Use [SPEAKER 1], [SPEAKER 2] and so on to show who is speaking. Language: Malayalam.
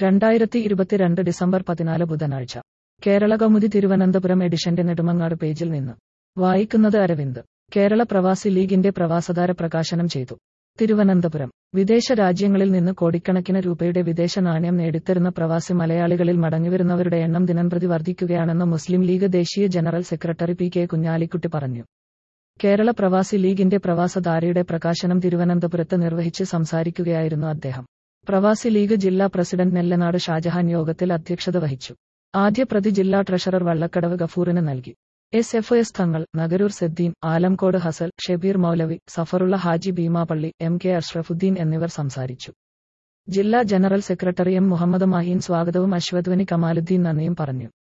[SPEAKER 1] രണ്ടായിരത്തി ഇരുപത്തിരണ്ട് ഡിസംബർ പതിനാല് ബുധനാഴ്ച കേരള കൗമുദി തിരുവനന്തപുരം എഡിഷന്റെ നെടുമങ്ങാട് പേജിൽ നിന്ന് വായിക്കുന്നത് അരവിന്ദ് കേരള പ്രവാസി ലീഗിന്റെ പ്രവാസധാര പ്രകാശനം ചെയ്തു തിരുവനന്തപുരം വിദേശ രാജ്യങ്ങളിൽ നിന്ന് കോടിക്കണക്കിന് രൂപയുടെ വിദേശ നാണ്യം നേടിത്തരുന്ന പ്രവാസി മലയാളികളിൽ മടങ്ങിവരുന്നവരുടെ എണ്ണം ദിനംപ്രതി വർദ്ധിക്കുകയാണെന്ന് മുസ്ലിം ലീഗ് ദേശീയ general secretary P K Kunhalikutty പറഞ്ഞു കേരള പ്രവാസി ലീഗിന്റെ പ്രവാസധാരയുടെ പ്രകാശനം തിരുവനന്തപുരത്ത് നിർവഹിച്ച് സംസാരിക്കുകയായിരുന്നു അദ്ദേഹം പ്രവാസി ലീഗ് ജില്ലാ പ്രസിഡന്റ് നെല്ലനാട് ഷാജഹാൻ യോഗത്തിൽ അധ്യക്ഷത വഹിച്ചു ആദ്യ പ്രതി ജില്ലാ ട്രഷറർ വള്ളക്കടവ് ഗഫൂറിന് നൽകി S F S Thangal Nagaroor Sedheen Alamcode Hasal Shebeer Maulavi Safarulla Haji Beemapally M K Ashrafudheen എന്നിവർ സംസാരിച്ചു ജില്ലാ general secretary M Muhammad Maheen സ്വാഗതവും അശ്വത്വനി കമാലുദ്ദീൻ നന്ദിയും പറഞ്ഞു